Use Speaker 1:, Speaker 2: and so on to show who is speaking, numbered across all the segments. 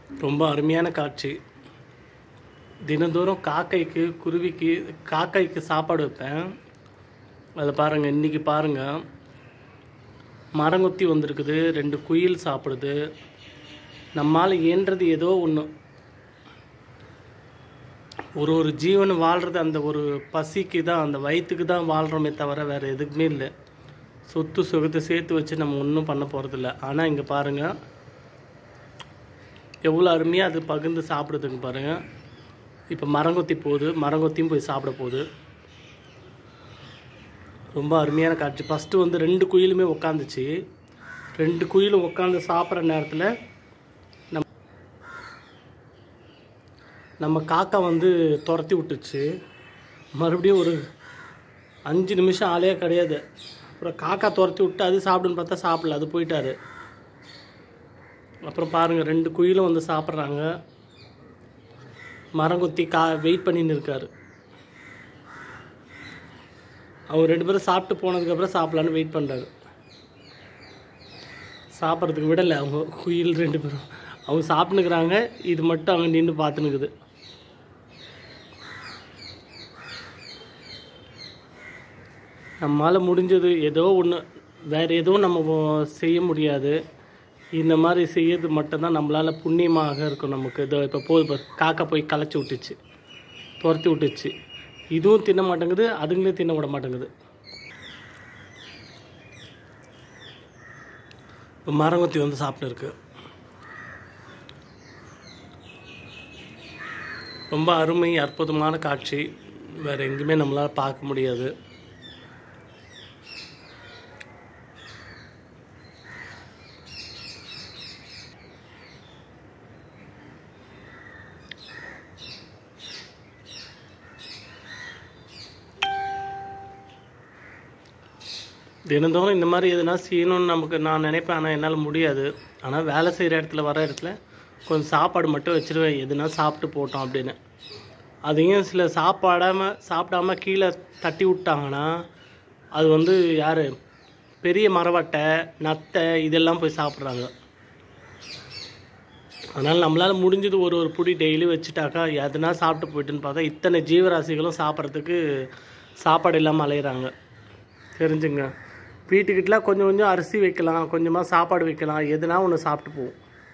Speaker 1: ரொம்ப அருமையான காட்சி தினந்தோறும் காக்கைக்கு குருவிக்கு காக்கைக்கு சாப்பாடு வைப்பேன் அதில் பாருங்கள் இன்றைக்கி பாருங்கள் மரங்கொத்தி வந்திருக்குது ரெண்டு குயில் சாப்பிடுது நம்மால் இயன்றது ஏதோ ஒன்று ஒரு ஒரு ஜீவன் வாழ்கிறது அந்த ஒரு பசிக்கு தான் அந்த வயிற்றுக்கு தான் வாழ்கிறோமே தவிர வேறு எதுக்குமே இல்லை சொத்து சுகத்தை சேர்த்து வச்சு நம்ம ஒன்றும் பண்ண போகிறதில்ல ஆனால் இங்கே பாருங்கள் எவ்வளோ அருமையாக அது பகிர்ந்து சாப்பிடுதுங்க பாருங்கள் இப்போ மரங்கொத்தி போகுது மரங்கொத்தியும் போய் சாப்பிட போகுது ரொம்ப அருமையான காட்சி ஃபஸ்ட்டு வந்து ரெண்டு குயிலுமே உக்காந்துச்சு ரெண்டு குயிலும் உட்காந்து சாப்பிட்ற நேரத்தில் நம் நம்ம காக்கா வந்து துரத்தி விட்டுச்சு மறுபடியும் ஒரு அஞ்சு நிமிஷம் ஆளே கிடையாது அப்புறம் காக்கா துரத்தி விட்டு அது சாப்பிடுன்னு பார்த்தா சாப்பிடல அது போயிட்டாரு அப்புறம் பாருங்கள் ரெண்டு குயிலும் வந்து சாப்பிட்றாங்க மரங்கொத்தி கா வெயிட் பண்ணின்னு இருக்காரு அவங்க ரெண்டு பேரும் சாப்பிட்டு போனதுக்கப்புறம் சாப்பிட்லான்னு வெயிட் பண்ணுறாரு சாப்பிட்றதுக்கு விடலை அவங்க குயில் ரெண்டு பேரும் அவங்க சாப்பிட்டுக்கிறாங்க இது மட்டும் அங்கே நின்று பார்த்துனுக்குது நம்மளால் முடிஞ்சது ஏதோ ஒன்று வேறு எதுவும் நம்ம செய்ய முடியாது இந்த மாதிரி செய்யறது மட்டும்தான் நம்மளால் புண்ணியமாக இருக்கும் நமக்கு இதோ இப்போ போது பாரு, காக்கா போய் களைச்சி விட்டுச்சு துரத்தி விட்டுச்சு இதுவும் தின்ன மாட்டேங்குது அதுங்களே தின்ன விட மாட்டேங்குது இப்போ மரங்கொத்தி வந்து சாப்பிட்டு இருக்கு ரொம்ப அருமை அற்புதமான காட்சி வேறு எங்கேயுமே நம்மளால் பார்க்க முடியாது தினந்தோறும் இந்த மாதிரி எதுனா செய்யணும்னு நமக்கு நான் நினைப்பேன் ஆனால் என்னால் முடியாது ஆனால் வேலை செய்கிற இடத்துல வர இடத்துல கொஞ்சம் சாப்பாடு மட்டும் வச்சிருவேன் எதுனா சாப்பிட்டு போட்டோம் அப்படின்னு அதையும் சில சாப்பாடாம சாப்பிடாம கீழே தட்டி விட்டாங்கன்னா அது வந்து யார் பெரிய மரவட்டை நத்தை இதெல்லாம் போய் சாப்பிட்றாங்க அதனால் நம்மளால் முடிஞ்சது ஒரு ஒரு புடி டெய்லி வச்சுட்டாக்கா எதுனா சாப்பிட்டு போயிட்டுன்னு பார்த்தா இத்தனை ஜீவராசிகளும் சாப்பிட்றதுக்கு சாப்பாடு இல்லாமல் அலையிறாங்க தெரிஞ்சுங்க வீட்டுக்கிட்டலாம் கொஞ்சம் கொஞ்சம் அரிசி வைக்கலாம் கொஞ்சமாக சாப்பாடு வைக்கலாம் எதுனா ஒன்று சாப்பிட்டு போவோம்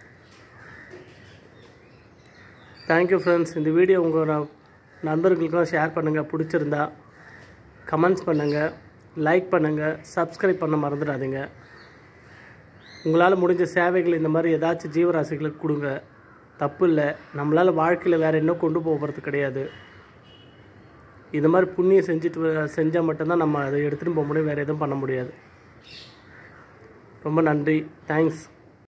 Speaker 1: தேங்க்யூ ஃப்ரெண்ட்ஸ் இந்த வீடியோ உங்கள் நண்பர்களுக்கும் ஷேர் பண்ணுங்கள் பிடிச்சிருந்தா கமெண்ட்ஸ் பண்ணுங்கள் லைக் பண்ணுங்கள் சப்ஸ்கிரைப் பண்ண மறந்துடாதீங்க உங்களால் முடிஞ்ச சேவைகள் இந்த மாதிரி ஏதாச்சும் ஜீவராசிகளுக்கு கொடுங்க தப்பு இல்லை நம்மளால் வாழ்க்கையில் வேறு என்ன கொண்டு போகிறது கிடையாது இந்த மாதிரி புண்ணியம் செஞ்சுட்டு செஞ்சால் மட்டும்தான் நம்ம அதை எடுத்துகிட்டு போக முடியும் வேறு எதுவும் பண்ண முடியாது ரொம்ப நன்றி தேங்க்ஸ்